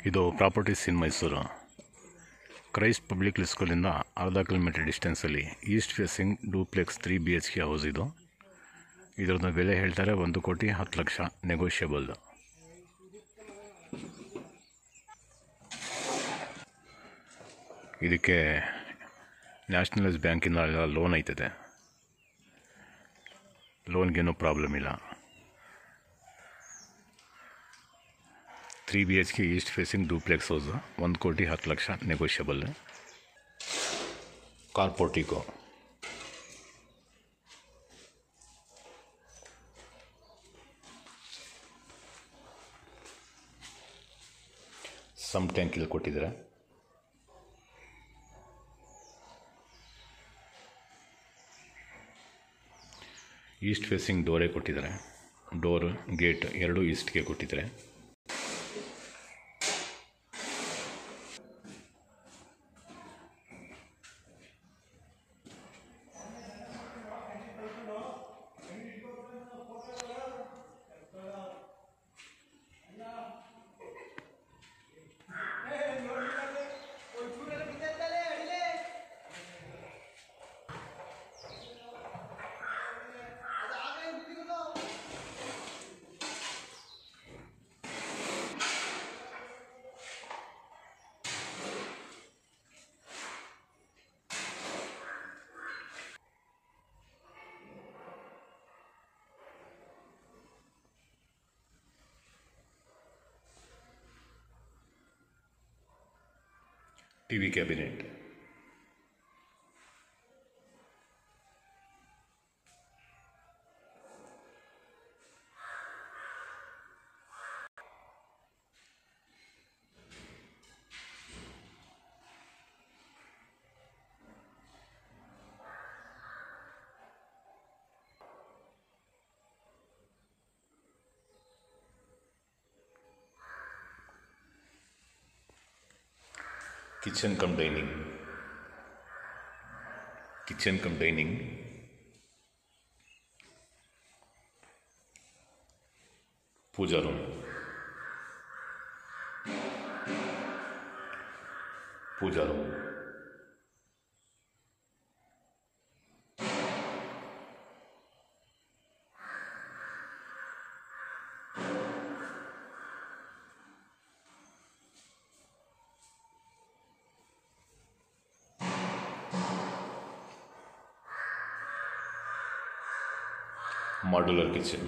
ಇದು properties in Mysuru Christ public ಸ್ಕೂಲಿಂದ ಅರ್ಧ ಕಿಲೋಮೀಟರ್ ಡಿಸ್ಟೆನ್ಸಲ್ಲಿ east facing duplex three B H K house ಇದು ಇದರದ್ದು ಬೆಲೆ ಹೇಳ್ತಾರೆ ಒಂದು ಕೋಟಿ ಹತ್ತು ಲಕ್ಷ ನೆಗೋಷಿಯಬಲ್ ಇದಕ್ಕೆ ನ್ಯಾಷನಲೈಸ್ ಬ್ಯಾಂಕಿಂದ ಎಲ್ಲ ಲೋನ್ ಐತದೆ ಲೋನ್ಗೇನು ಪ್ರಾಬ್ಲಮ್ ಇಲ್ಲ three B H K east facing duplex house ಒಂದು ಕೋಟಿ ಹತ್ತು ಲಕ್ಷ ನೆಗೋಷಿಯಬಲ್ ಕಾರ್ಪೋರ್ಟಿಕೋ ಸಮ್ ಟ್ಯಾಂಕ್ ಇಲ್ಲಿ ಕೊಟ್ಟಿದ್ದಾರೆ ಈಸ್ಟ್ ಫೇಸಿಂಗ್ ಡೋರೇ ಕೊಟ್ಟಿದ್ದಾರೆ ಡೋರ್ ಗೇಟ್ ಎರಡೂ ಈಸ್ಟ್ಗೆ ಕೊಟ್ಟಿದ್ದಾರೆ T V cabinet kitchen cum dining kitchen cum dining pooja room pooja room modular kitchen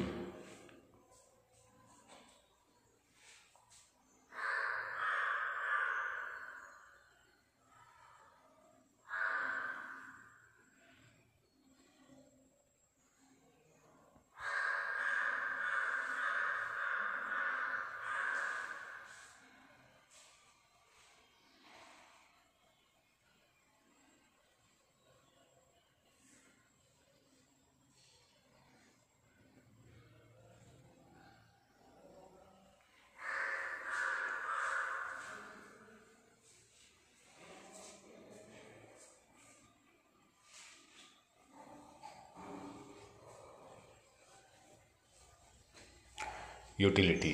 utility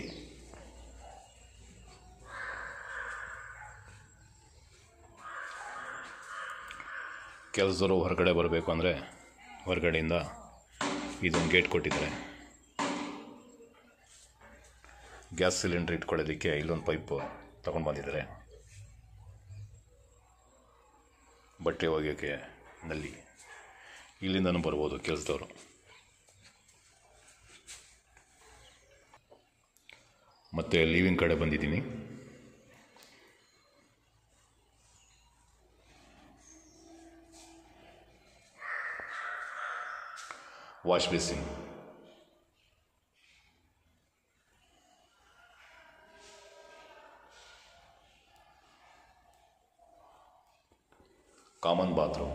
ಕೆಲಸದವರು ಹೊರಗಡೆ ಬರಬೇಕು ಅಂದರೆ ಹೊರಗಡೆಯಿಂದ ಇದೊಂದು ಗೇಟ್ ಕೊಟ್ಟಿದ್ದಾರೆ ಗ್ಯಾಸ್ ಸಿಲಿಂಡರ್ ಇಟ್ಕೊಳ್ಳೋದಕ್ಕೆ ಇಲ್ಲೊಂದು ಪೈಪು ತಗೊಂಡು ಬಂದಿದ್ದಾರೆ ಬಟ್ಟೆ ಒಗೆಯೋಕ್ಕೆ ನಲ್ಲಿ ಇಲ್ಲಿಂದನೂ ಬರ್ಬೋದು ಕೆಲಸದವರು ಮತ್ತು ಲಿವಿಂಗ್ ಕಡೆ ಬಂದಿದ್ದೀನಿ wash basin common bathroom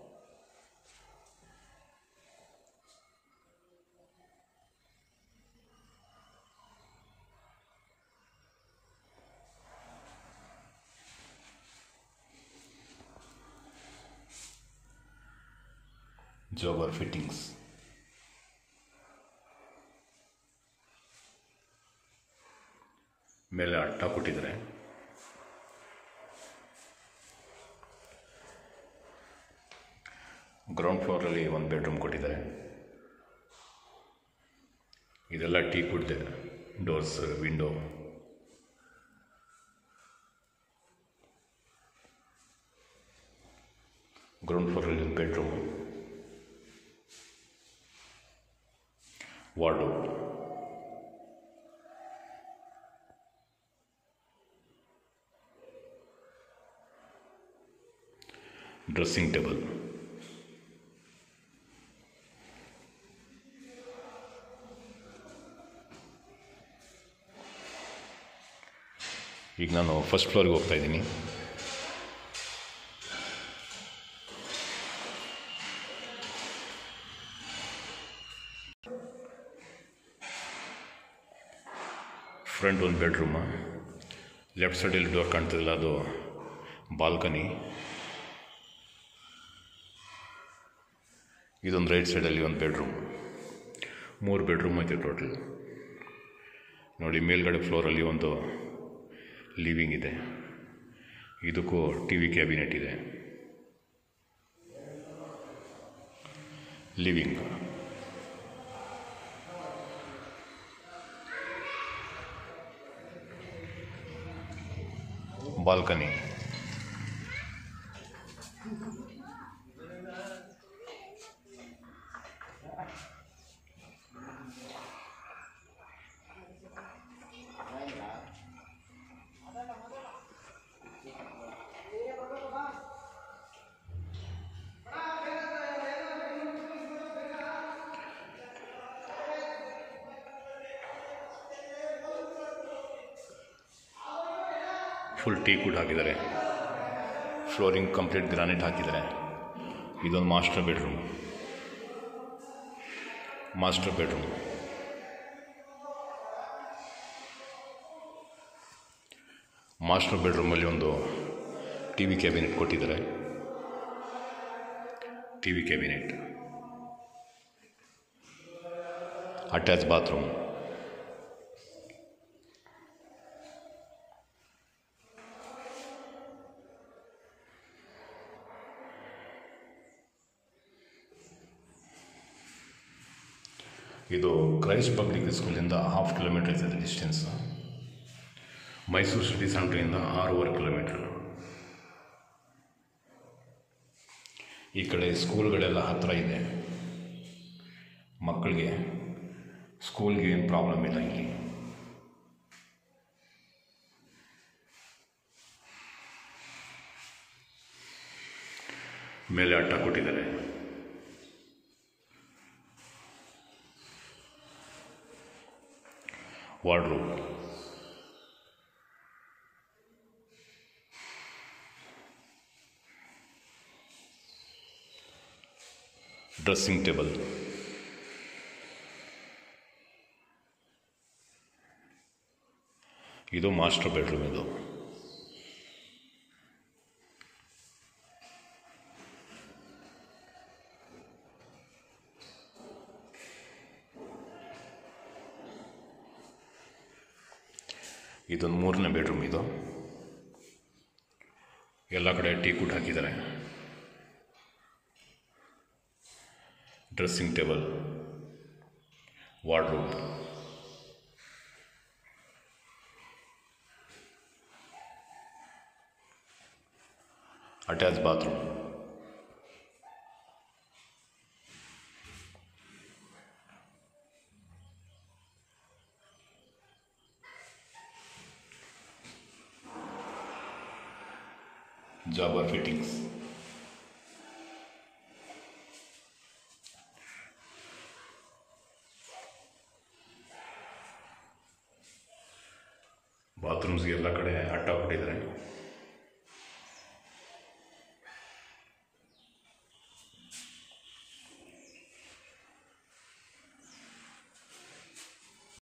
Jaquar fittings ಮೇಲೆ ಅಟ್ಟ ಕೊಟ್ಟಿದ್ದಾರೆ ಗ್ರೌಂಡ್ ಫ್ಲೋರಲ್ಲಿ ಒಂದು ಬೆಡ್ರೂಮ್ ಕೊಟ್ಟಿದ್ದಾರೆ ಇದೆಲ್ಲ ಟೀ ಕುಡ್ದೆ ಡೋರ್ಸ್ ವಿಂಡೋ ಗ್ರೌಂಡ್ ಫ್ಲೋರಲ್ಲಿ ಒಂದು ಬೆಡ್ರೂಮ್ ವಾರ್ಡು ಡ್ರೆಸ್ಸಿಂಗ್ ಟೇಬಲ್ ಈಗ ನಾನು ಫಸ್ಟ್ ಫ್ಲೋರ್ಗೆ ಹೋಗ್ತಾ ಇದ್ದೀನಿ ಫ್ರಂಟ್ ಒಂದು ಬೆಡ್ರೂಮ ಲೆಫ್ಟ್ ಸೈಡಲ್ಲಿ ಡೋರ್ ಕಾಣ್ತಿಲ್ಲ ಅದು ಬಾಲ್ಕನಿ ಇದೊಂದು ರೈಟ್ ಸೈಡಲ್ಲಿ ಒಂದು ಬೆಡ್ರೂಮ್ ಮೂರು ಬೆಡ್ರೂಮ್ ಐತೆ ಟೋಟಲ್ ನೋಡಿ ಮೇಲ್ಗಡೆ ಫ್ಲೋರಲ್ಲಿ ಒಂದು ಲಿವಿಂಗ್ ಇದೆ ಇದಕ್ಕೂ ಟಿ ವಿ ಕ್ಯಾಬಿನೆಟ್ ಇದೆ ಲಿವಿಂಗ್ ಬಾಲ್ಕನಿ ಫುಲ್ ಟೀ ಕೂಡ ಹಾಕಿದ್ದಾರೆ ಫ್ಲೋರಿಂಗ್ ಕಂಪ್ಲೀಟ್ ಗ್ರಾನೈಟ್ ಹಾಕಿದ್ದಾರೆ ಇದೊಂದು master bedroom master bedroom master ಬೆಡ್ರೂಮಲ್ಲಿ ಒಂದು ಟಿ ವಿ ಕ್ಯಾಬಿನೆಟ್ ಕೊಟ್ಟಿದ್ದಾರೆ T V cabinet attach bathroom ಇದು ಕ್ರೈಸ್ಟ್ ಪಬ್ಲಿಕ್ ಸ್ಕೂಲಿಂದ ಹಾಫ್ ಕಿಲೋಮೀಟರ್ ಇದೆ ಡಿಸ್ಟೆನ್ಸ್ ಮೈಸೂರು ಸಿಟಿ ಸೆಂಟ್ರಿಂದ ಆರೂವರೆ ಕಿಲೋಮೀಟರ್ ಈ ಕಡೆ ಸ್ಕೂಲ್ಗಳೆಲ್ಲ ಹತ್ತಿರ ಇದೆ ಮಕ್ಕಳಿಗೆ ಸ್ಕೂಲ್ಗೆ ಏನು ಪ್ರಾಬ್ಲಮ್ ಇಲ್ಲ ಇಲ್ಲಿ ಮೇಲೆ ಅಟ್ಟ ಕೊಟ್ಟಿದ್ದಾರೆ ವಾರ್ಡ್ರೂಮ್ ಡ್ರೆಸ್ಸಿಂಗ್ ಟೇಬಲ್ ಇದು ಮಾಸ್ಟರ್ ಬೆಡ್ರೂಮ್ ಇದು ಇದೊಂದು ಮೂರನೇ ಬೆಡ್ರೂಮ್ ಇದು ಎಲ್ಲ ಕಡೆ ಟೀ ಕೂಟ್ ಹಾಕಿದ್ದಾರೆ dressing table wardrobe attach bathroom Jaquar fittings ಬಾತ್ರೂಮ್ಸ್ಗೆ ಎಲ್ಲ ಕಡೆ ಅಟ್ಟ ಕೊಟ್ಟಿದ್ದಾರೆ